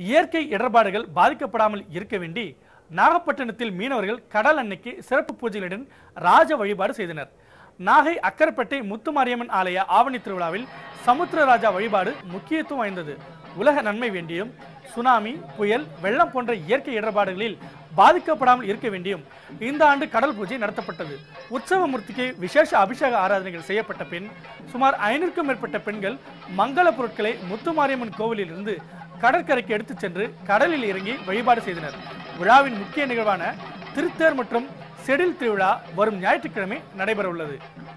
இயற்கை இடர்பாடுகள் பாதிக்கப்படாமல் இருக்க வேண்டி நாகப்பட்டினத்தில் மீனவர்கள் கடல் அன்னைக்கு சிறப்பு பூஜைகளுடன் ராஜ வழிபாடு செய்தனர் நாகை அக்கரப்பேட்டை முத்துமாரியம்மன் ஆலய ஆவணி திருவிழாவில் சமுத்திரராஜா வழிபாடு முக்கியத்துவம் வாய்ந்தது உலக நன்மை வேண்டியும் சுனாமி புயல் வெள்ளம் போன்ற இயற்கை இடர்பாடுகளில் பாதிக்கப்படாமல் இருக்க வேண்டியும் இந்த ஆண்டு கடல் பூஜை நடத்தப்பட்டது உற்சவ மூர்த்திக்கு விசேஷ அபிஷேக ஆராதனைகள் செய்யப்பட்ட பின் சுமார் ஐநூறுக்கும் மேற்பட்ட பெண்கள் மங்கள பொருட்களை முத்துமாரியம்மன் கோவிலில் இருந்து கடற்கரைக்கு எடுத்துச் சென்று கடலில் இறங்கி வழிபாடு செய்தனர் விழாவின் முக்கிய நிகழ்வான திருத்தேர் மற்றும் செடில் திருவிழா வரும் ஞாயிற்றுக்கிழமை நடைபெற உள்ளது